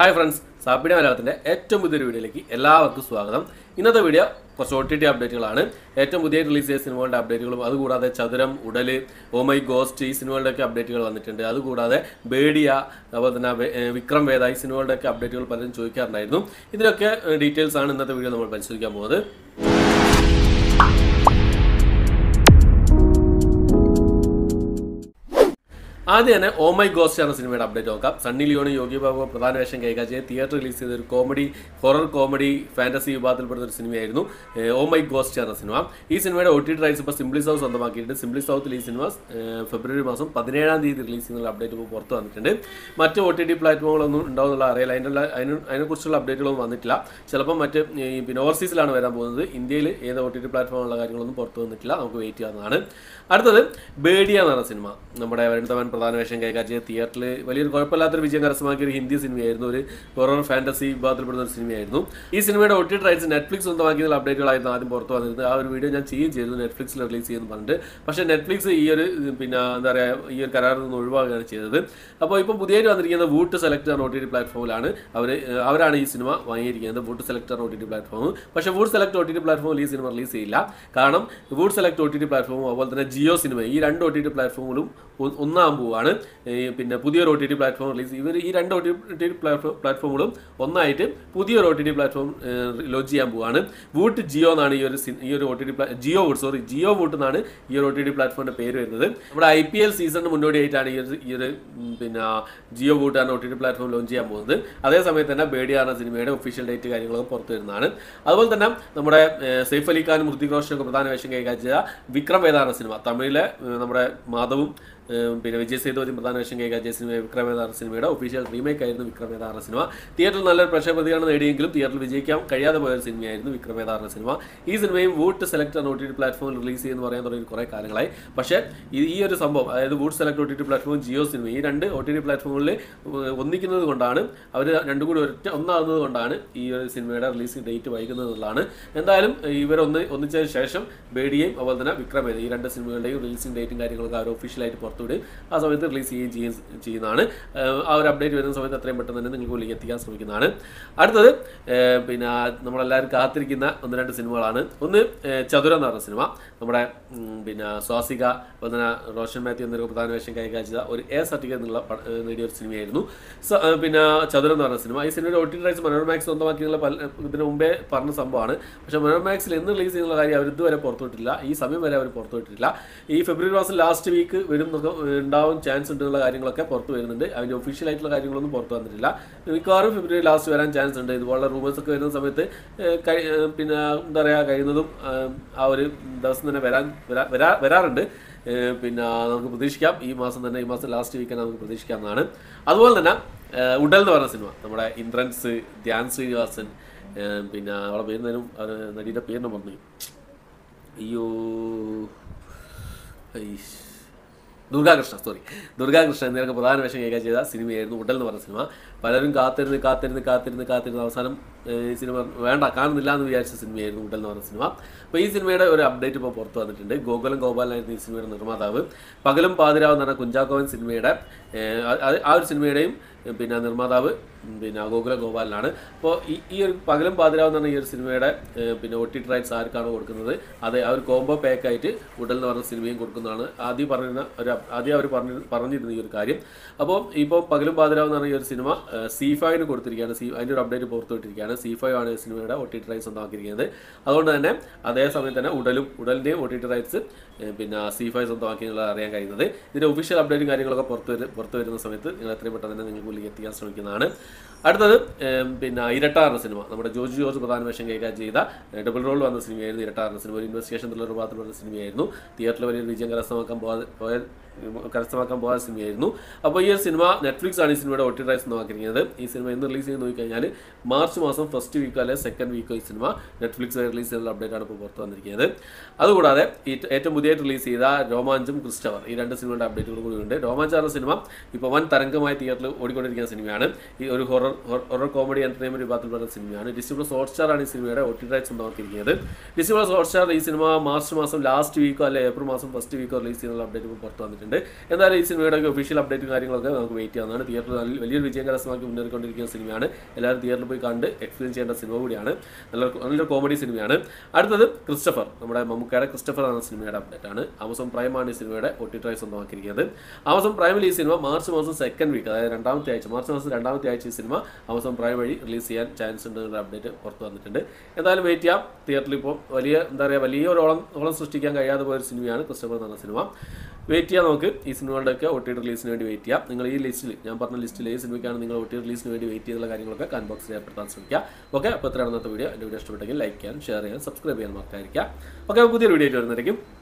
Hi friends സാപ്പിഡി മലയാളത്തിൻ്റെ ഏറ്റവും പുതിയൊരു വീഡിയോയിലേക്ക് എല്ലാവർക്കും സ്വാഗതം ഇന്നത്തെ വീഡിയോ കുറച്ച് ഒ ടി ടി അപ്ഡേറ്റുകളാണ് ഏറ്റവും പുതിയ റിലീസ് ചെയ്ത സിനിമകളുടെ അപ്ഡേറ്റുകളും അതുകൂടാതെ ചതുരം ഉടല് ഓമൈ ഗോസ്റ്റ് ഈ സിനിമകളുടെയൊക്കെ അപ്ഡേറ്റുകൾ വന്നിട്ടുണ്ട് അതുകൂടാതെ ബേഡിയ അതുപോലെ തന്നെ വെ- ഏഹ് വിക്രം വേദ ഈ സിനിമകളുടെയൊക്കെ അപ്ഡേറ്റുകൾ പലരും ചോദിക്കാറുണ്ടായിരുന്നു ഇതിലൊക്കെ ഡീറ്റെയിൽസ് ആണ് ഇന്നത്തെ വീഡിയോ നമ്മൾ പരിശോധിക്കാൻ പോകുന്നത് ആദ്യം തന്നെ ഓ മൈ ഗോസ്റ്റ് എന്ന സിനിമയുടെ അപ്ഡേറ്റ് നോക്കാം സണ്ണി ലിയോണി യോഗി ബാബു പ്രധാന വേഷം കൈകാര്യം ചെയ്ത് തിയേറ്റർ റിലീസ് ചെയ്ത ഒരു കോമഡി ഹൊറർ കോമഡി ഫാന്റസി വിഭാഗത്തിൽപ്പെടുന്ന ഒരു സിനിമയായിരുന്നു ഏഹ്, ഓ മൈ ഗോസ്റ്റ് എന്ന സിനിമ ഈ സിനിമയുടെ ഒ ടി റൈറ്റ്സ് ഇപ്പോൾ സിംപ്ലി സൗത്ത് സ്വന്തമാക്കിയിട്ടുണ്ട് സിംപ്ലി സൗത്തിൽ ഈ സിനിമ ഏഹ്, ഫെബ്രുവരി മാസം പതിനേഴാം തീയതി റിലീസ് ചെയ്യുന്ന അപ്ഡേറ്റ് ഇപ്പോൾ പുറത്ത് വന്നിട്ടുണ്ട് മറ്റ് ഒ ടി ടി പ്ലാറ്റ്ഫോമുകളൊന്നും ഉണ്ടാവുന്നുള്ള അറിയില്ല അതിനുള്ള അതിന് അതിനെക്കുറിച്ചുള്ള അപ്ഡേറ്റുകളൊന്നും വന്നിട്ടില്ല ചിലപ്പോൾ മറ്റ് ഈ പിന്നെ ഓവർസീസിലാണ് വരാൻ പോകുന്നത് ഇന്ത്യയിൽ ഏത് ഒ ടി ടി പ്ലാറ്റ്ഫോമുള്ള കാര്യങ്ങളൊന്നും പുറത്ത് വന്നിട്ടില്ല നമുക്ക് വെയിറ്റ് ചെയ്യാവുന്നതാണ് അടുത്തത് ബേഡിയ എന്ന് പറഞ്ഞ സിനിമ നമ്മുടെ വരുണത്തവൻ പ്രധാന വേഷം കൈകാര്യം ചെയ്ത തിയേറ്ററിൽ വലിയൊരു കുഴപ്പമില്ലാത്തൊരു വിജയം കരസ്ഥമാക്കിയ ഒരു ഹിന്ദി സിനിമയായിരുന്നു ഒരു ഹൊറർ ഫാന്റസി വിഭാഗത്തിൽപ്പെടുന്ന ഒരു സിനിമയായിരുന്നു ഈ സിനിമയുടെ ഒ ടി റൈറ്റ്സ് നെറ്റ്ഫ്ലിക്സ് സ്വന്തമാക്കിയതിൽ അപ്ഡേറ്റുകളായിരുന്നു ആദ്യം പുറത്ത് വന്നിരുന്നത് ആ ഒരു വീഡിയോ ഞാൻ ചെയ്യുകയും ചെയ്തു നെറ്റ്ഫ്ലിക്സിൽ റിലീസ് ചെയ്യുന്നു പറഞ്ഞിട്ട് പക്ഷേ നെറ്റ്ഫ്ലിക്സ് ഈ ഒരു പിന്നെ എന്താ പറയുക ഈ ഒരു കരാറിൽ നിന്ന് ഒഴിവാക്കുകയാണ് ചെയ്തത് അപ്പോൾ ഇപ്പോൾ പുതിയതായിട്ട് വന്നിരിക്കുന്ന Voot selector O T T പ്ലാറ്റ്ഫോമിലാണ് അവർ അവരാണ് ഈ സിനിമ വാങ്ങിയിരിക്കുന്നത് Voot selector O T T platform പക്ഷേ Voot select O T T പ്ലാറ്റ്ഫോമിൽ ഈ സിനിമ റിലീസ് ചെയ്യില്ല കാരണം Voot select O T T പ്ലാറ്റ്ഫോമും അതുപോലെ തന്നെ ജിയോ സിനിമ ഈ രണ്ട് ഒ ടി ടി പ്ലാറ്റ്ഫോമുകളും ഒ- ഒന്നാകാൻ പോവാണ് ഈ പിന്നെ പുതിയൊരു O T T platform release ഇവർ ഈ രണ്ട് ഒ ടി ടി പ്ലാറ്റ്ഫോമുകളും ഒന്നായിട്ട് പുതിയൊരു O T T platform launch ചെയ്യാൻ പോവാണ് വൂട്ട് ജിയോ എന്നാണ് ഈ ഒരു സി- ഈ ഒരു O T T Jio Voot sorry Jio Voot എന്നാണ് ഈ ഒരു ഒ ടി ടി പ്ലാറ്റ്ഫോമിന്റെ പേര് വരുന്നത് നമ്മുടെ ഐ പി എൽ സീസണിന് മുന്നോടിയായിട്ടാണ് ഈ ഒരു ഈ ഒരു ഉം, പിന്നെ ജിയോ വൂട്ട് എന്ന O T T platform launch ചെയ്യാൻ പോകുന്നത് അതേസമയത്ത് തന്നെ ബേഡിയ എന്ന സിനിമയുടെ ഒഫീഷ്യൽ ഡേറ്റ് കാര്യങ്ങളൊക്കെ പുറത്തു വരുന്നതാണ് അതുപോലെ തന്നെ നമ്മുടെ ഏഹ്, സെയ്ഫ് അലി ഖാനും ഹൃതിക് റോഷനൊക്കെ പ്രധാന വേഷം കൈകാര്യം ചെയ്ത വിക്രം വേദ എന്ന സിനിമ തമിഴിലെ ഏഹ്, നമ്മുടെ മാധവും ഏഹ്, പിന്നെ വിജയ് സേതുപതി പ്രധാന വേഷം കൈകാര്യം ചെയ്ത സിനിമ വിക്രം വേദ എന്ന സിനിമയുടെ ഒഫീഷ്യൽ റീമേക്ക് ആയിരുന്നു വിക്രം വേദ എന്ന സിനിമ തിയേറ്ററിൽ നല്ലൊരു പ്രേക്ഷക പ്രതികരണം നേടിയെങ്കിലും തിയേറ്ററിൽ വിജയിക്കാൻ കഴിയാതെ പോയ ഒരു സിനിമയായിരുന്നു വിക്രം വേദ എന്ന സിനിമ ഈ സിനിമയും വൂട്ട് സെലക്ട് എന്ന ഒ ടി ടി പ്ലാറ്റ്ഫോമിൽ റിലീസ് ചെയ്യുമെന്ന് പറയാൻ തുടങ്ങി കുറേ കാലങ്ങളായി പക്ഷേ ഈ- ഈ ഒരു സംഭവം അതായത് Voot select O T T platform Jio Cinema ഈ രണ്ട് ഒ ടി ടി പ്ലാറ്റ്ഫോമിൽ ഒന്നിക്കുന്നത് കൊണ്ടാണ് അവർ രണ്ടും കൂടി ഒറ്റ ഒന്നാകുന്നത് കൊണ്ടാണ് ഈ ഒരു സിനിമയുടെ റിലീസ് ഡേറ്റ് വൈകുന്നത് എന്നുള്ളതാണ് എന്തായാലും ഇവരൊന്ന് ഒന്നിച്ചതിന് ശേഷം ബേഡിയെയും അതുപോലെ തന്നെ വിക്രമേത ഈ രണ്ട് സിനിമകളുടെയും റിലീസിംഗ് ഡേറ്റും കാര്യങ്ങളൊക്കെ അവർ ഒഫീഷ്യലായിട്ട് പുറത്തുവിടും ആ സമയത്ത് റിലീസ് ചെയ്യുകയും ചെയ്യും ചെയ്യുന്നതാണ് ഏഹ് ആ ഒരു അപ്ഡേറ്റ് വരുന്ന സമയത്ത് എത്രയും പെട്ടെന്ന് തന്നെ നിങ്ങൾക്ക് ഉള്ളിലേക്ക് എത്തിക്കാൻ ശ്രമിക്കുന്നതാണ് അടുത്തത് ഏഹ് പിന്നെ നമ്മളെല്ലാവരും കാത്തിരിക്കുന്ന ഒന്ന് രണ്ട് സിനിമകളാണ് ഒന്ന് ഏഹ് ചതുരം എന്ന് പറഞ്ഞ സിനിമ നമ്മുടെ ഉം, പിന്നെ സ്വാസിക അതുപോലെ തന്നെ റോഷൻ മാത്യു എന്നൊരു പ്രധാന വേഷം കൈകാര്യം ചെയ്ത ഒരു എ സർട്ടിഫിക്കറ്റ് എന്നുള്ള പട- ഏഹ് നേടിയ ഒരു സിനിമയായിരുന്നു സ- ഏഹ് പിന്നെ ചതുരം എന്ന് പറഞ്ഞ സിനിമ ഈ സിനിമയുടെ ഒ ടി റൈറ്റ്സ് മനോരമാക്സ് സ്വന്തമാക്കിയുള്ള പല ഇതിന് മുമ്പേ പറഞ്ഞ സംഭവമാണ് പക്ഷേ മനോരമാക്സിൽ എന്ന് റിലീസ് ചെയ്യുന്ന കാര്യം അവർ ഇതുവരെ പുറത്തുവിട്ടില്ല ഈ സമയം വരെ അവർ പുറത്തുവിട്ടിട്ടില്ല ഈ ഫെബ്രുവരി മാസം ലാസ്റ്റ് വീക്ക് വരും എന്നൊക്കെ ഉണ്ടാവാൻ ചാൻസ് ഉണ്ടെന്നുള്ള കാര്യങ്ങളൊക്കെ പുറത്ത് വരുന്നുണ്ട് അതിൻ്റെ ഒഫീഷ്യൽ ആയിട്ടുള്ള കാര്യങ്ങളൊന്നും പുറത്ത് വന്നിട്ടില്ല മിക്കവാറും ഫെബ്രുവരി ലാസ്റ്റ് വരാൻ ചാൻസ് ഉണ്ട് ഇതുപോലുള്ള റൂമേഴ്സ് ഒക്കെ വരുന്ന സമയത്ത് ഏഹ് കഴി- ഏഹ് പിന്നെ എന്താ പറയുക കഴിയുന്നതും ഏഹ് ആ ഒരു ദിവസം തന്നെ വരാൻ വരാ- വരാ വരാറുണ്ട് ഏഹ് പിന്നെ നമുക്ക് പ്രതീക്ഷിക്കാം ഈ മാസം തന്നെ ഈ മാസം ലാസ്റ്റ് വീക്ക് നമുക്ക് പ്രതീക്ഷിക്കാവുന്നതാണ് അതുപോലെ തന്നെ ഏഹ് ഉടൽ എന്ന് പറഞ്ഞ സിനിമ നമ്മുടെ ഇന്ദ്രൻസ് ധ്യാൻ ശ്രീനിവാസൻ ഏഹ് പിന്നെ അവളെ പേരുന്നതിനും അത് നടിയുടെ പേരിനെ പറഞ്ഞു അയ്യോ ഐഷ്. ദുർഗാകൃഷ്ണ സോറി ദുർഗാകൃഷ്ണ എന്നിവരൊക്കെ പ്രധാന വേഷം കൈകാര്യം ചെയ്ത സിനിമയായിരുന്നു ഉടൽ എന്ന് പറഞ്ഞ സിനിമ പലരും കാത്തിരുന്ന് കാത്തിരുന്ന് കാത്തിരുന്ന് കാത്തിരുന്ന് അവസാനം ഏഹ്, ഈ സിനിമ വേണ്ട കാണുന്നില്ല എന്ന് വിചാരിച്ച സിനിമയായിരുന്നു ഉടൽ എന്ന് പറഞ്ഞ സിനിമ അപ്പോൾ ഈ സിനിമയുടെ ഒരു അപ്ഡേറ്റ് ഇപ്പോൾ പുറത്ത് വന്നിട്ടുണ്ട് ഗോകുലം ഗോപാലനായിരുന്നു ഈ സിനിമയുടെ നിർമ്മാതാവ് പകലും പാതിരാവ് എന്ന് പറഞ്ഞ കുഞ്ചാക്കോവൻ സിനിമയുടെ ഏഹ്, ആ- ആ- ആ ഒരു സിനിമയുടെയും ഏഹ്, പിന്നെ നിർമ്മാതാവ് ഉം, പിന്നെ ഗോകുല ഗോപാലനാണ് അപ്പോൾ ഈ ഈ ഒരു പകലും പാതിരാവ് എന്ന് പറഞ്ഞ ഈ ഒരു സിനിമയുടെ ഏഹ്, പിന്നെ ഒ ടി റൈറ്റ്സ് ആർക്കാണ് കൊടുക്കുന്നത് അത് ആ ഒരു കോംബോ പാക്കായിട്ട് ഉടൽ എന്ന് പറഞ്ഞ സിനിമയും കൊടുക്കുന്നതാണ് ആദ്യം പറഞ്ഞിരുന്ന ഒരു അപ്- ആദ്യം അവർ പറഞ്ഞു പറഞ്ഞിരുന്ന ഈ ഒരു കാര്യം അപ്പോൾ ഇപ്പോൾ പകലും പാതിരാവ് എന്ന് പറഞ്ഞ ഈ ഒരു സിനിമ സി ഫൈവിന് കൊടുത്തിരിക്കുകയാണ് സി അതിൻ്റെ ഒരു അപ്ഡേറ്റ് പുറത്തുവിട്ടിരിക്കുകയാണ് സി ഫൈവ് ആണ് ഈ സിനിമയുടെ ഒ ടി ടി റൈറ്റ്സ് സ്വന്തമാക്കിയിരിക്കുന്നത് അതുകൊണ്ട് തന്നെ അതേ സമയത്ത് തന്നെ ഉടലും ഉടലിൻ്റെയും ഒ ടി ടി റൈറ്റ്സ് പിന്നെ സി ഫൈവ് സ്വന്തമാക്കി എന്നുള്ളത് അറിയാൻ കഴിയുന്നത് ഇതിൻ്റെ ഒഫീഷ്യൽ അപ്ഡേറ്റും കാര്യങ്ങളൊക്കെ പുറത്ത് വരും പുറത്ത് വരുന്ന സമയത്ത് നിങ്ങൾ എത്രയും പെട്ടെന്ന് തന്നെ നിങ്ങൾക്ക് മുന്നിലേക്ക് എത്തിക്കാൻ ശ്രമിക്കുന്നതാണ് അടുത്തത് ഏം, പിന്നെ ഇരട്ടാറിന സിനിമ നമ്മുടെ ജോർജ് ജോർജ് പ്രധാന വേഷം കൈകാര്യം ചെയ്ത ഏ, ഡബിൾ റോൾ വന്ന സിനിമയായിരുന്നു ഇരട്ടാറിന സിനിമ ഒരു ഇൻവെസ്റ്റിഗേഷൻ ത്രില്ലർ ഭാഗത്തിൽ വന്ന സിനിമയായിരുന്നു തിയേറ്ററിൽ വലിയൊരു വിജയം കരസ്ഥമാക്കാൻ പോകാതെ പോയ കരസ്ഥമാക്കാൻ പോകാൻ സിനിമയായിരുന്നു അപ്പോൾ ഈ ഒരു സിനിമ നെറ്റ്ഫ്ലിക്സ് ആണ് ഈ സിനിമയുടെ ഒ ടി റൈറ്റ്സ് നോക്കിയിരിക്കുന്നത് ഈ സിനിമ എന്ന് റിലീസ് ചെയ്ത് നോക്കിക്കഴിഞ്ഞാൽ മാർച്ച് മാസം ഫസ്റ്റ് വീക്കോ അല്ലെങ്കിൽ സെക്കൻഡ് വീക്കോ ഈ സിനിമ നെറ്റ്ഫ്ലിക്സ് റിലീസ് ചെയ്തുള്ള അപ്ഡേറ്റ് ആണ് ഇപ്പോൾ പുറത്ത് വന്നിരിക്കുന്നത് അതുകൂടാതെ ഈ ഏറ്റവും പുതിയതായിട്ട് റിലീസ് ചെയ്ത രോമാഞ്ചും ക്രിസ്റ്റവർ ഈ രണ്ട് സിനിമയുടെ അപ്ഡേറ്റുകൾ കൂടി ഉണ്ട് രോമാഞ്ച് എന്ന സിനിമ ഇപ്പോൾ വൻ തരംഗമായി തിയേറ്ററിൽ ഓടിക്കൊണ്ടിരിക്കുന്ന സിനിമയാണ് ഈ ഒരു ഹൊറർ ഹൊറർ കോമഡി എന്റർടൈൻമെന്റ് വിഭാഗത്തിൽ വരുന്ന സിനിമയാണ് ഡിസ്ട്രിബ്യൂട്ടർ ഹോട്ട്സ്റ്റാർ ആണ് ഈ സിനിമയുടെ ഒ ടി റൈറ്റ്സ് സ്വന്തമാക്കിയിരിക്കുന്നത് ഡിസ്ട്രിബ്യൂട്ടർ ഹോട്ട്സ്റ്റാർ ഈ സിനിമ മാർച്ച് മാസം ലാസ്റ്റ് വീക്കോ അല്ലെങ്കിൽ ഏപ്രിൽ മാസം ഫസ്റ്റ് വീക്കോ റിലീസ് ചെയ്യുന്ന അപ്ഡേറ്റ് ഇപ്പോൾ പുറത്ത് വന്നിട്ടുണ്ട് വന്നിട്ടുണ്ട് എന്തായാലും ഈ സിനിമയുടെ ഒഫീഷ്യൽ അപ്ഡേറ്റും കാര്യങ്ങളൊക്കെ നമുക്ക് വെയിറ്റ് ചെയ്യാവുന്നതാണ് തിയേറ്ററിൽ നല്ല വലിയൊരു വിജയം കരസ്ഥമാക്കി മുന്നേറിക്കൊണ്ടിരിക്കുന്ന സിനിമയാണ് എല്ലാവരും തിയേറ്ററിൽ പോയി കണ്ട് എക്സ്പീരിയൻസ് ചെയ്യേണ്ട സിനിമ കൂടിയാണ് നല്ല നല്ലൊരു കോമഡി സിനിമയാണ് അടുത്തത് ക്രിസ്റ്റഫർ നമ്മുടെ മമ്മൂക്കയുടെ ക്രിസ്റ്റഫർ എന്ന സിനിമയുടെ അപ്ഡേറ്റ് ആണ് ആമസോൺ പ്രൈമാണ് ഈ സിനിമയുടെ ഒ ടി ട്രൈ സ്വന്തമാക്കിയിരിക്കുന്നത് ആമസോൺ പ്രൈമിൽ ഈ സിനിമ മാർച്ച് മാസം സെക്കൻഡ് വീക്ക് അതായത് രണ്ടാമത്തെ ആഴ്ച മാർച്ച് മാസം രണ്ടാമത്തെ ആഴ്ച ഈ സിനിമ ആമസോൺ പ്രൈം വഴി റിലീസ് ചെയ്യാൻ ചാൻസ് ഉണ്ട് എന്നുള്ള അപ്ഡേറ്റ് പുറത്ത് വന്നിട്ടുണ്ട് എന്തായാലും വെയിറ്റ് ചെയ്യാം തിയേറ്ററിൽ ഇപ്പോൾ വലിയ എന്താ പറയുക വലിയ ഒരു ഓളം ഓളം സൃഷ്ടിക്കാൻ കഴിയാതെ പോയ ഒരു സിനിമയാണ് ക്രിസ്റ്റഫർ എന്ന സിനിമ വെയിറ്റ് ചെയ്യാം നമുക്ക് ഈ സിനിമകളുടെയൊക്കെ ഒ ടി റിലീസിന് വേണ്ടി വെയിറ്റ് ചെയ്യാം നിങ്ങൾ ഈ ലിസ്റ്റിൽ ഞാൻ പറഞ്ഞ ലിസ്റ്റിൽ ഏത് സിനിമയ്ക്കാണ് നിങ്ങൾ ഒ ടി റിലീസിന് വേണ്ടി വെയിറ്റ് ചെയ്തുള്ള കാര്യങ്ങളൊക്കെ കമന്റ് ബോക്സിൽ രേഖപ്പെടുത്താൻ ശ്രമിക്കുക ഓക്കെ അപ്പോൾ ഇത്രയാണ് ഇന്നത്തെ വീഡിയോ എൻ്റെ വീഡിയോ ഇഷ്ടപ്പെട്ടെങ്കിൽ ലൈക്ക് ചെയ്യാൻ ഷെയർ ചെയ്യാൻ സബ്സ്ക്രൈബ് ചെയ്യാൻ മറക്കാതിരിക്കുക ഓക്കെ പുതിയൊരു വീഡിയോ ആയിട്ട് വരുന്നതായിരിക്കും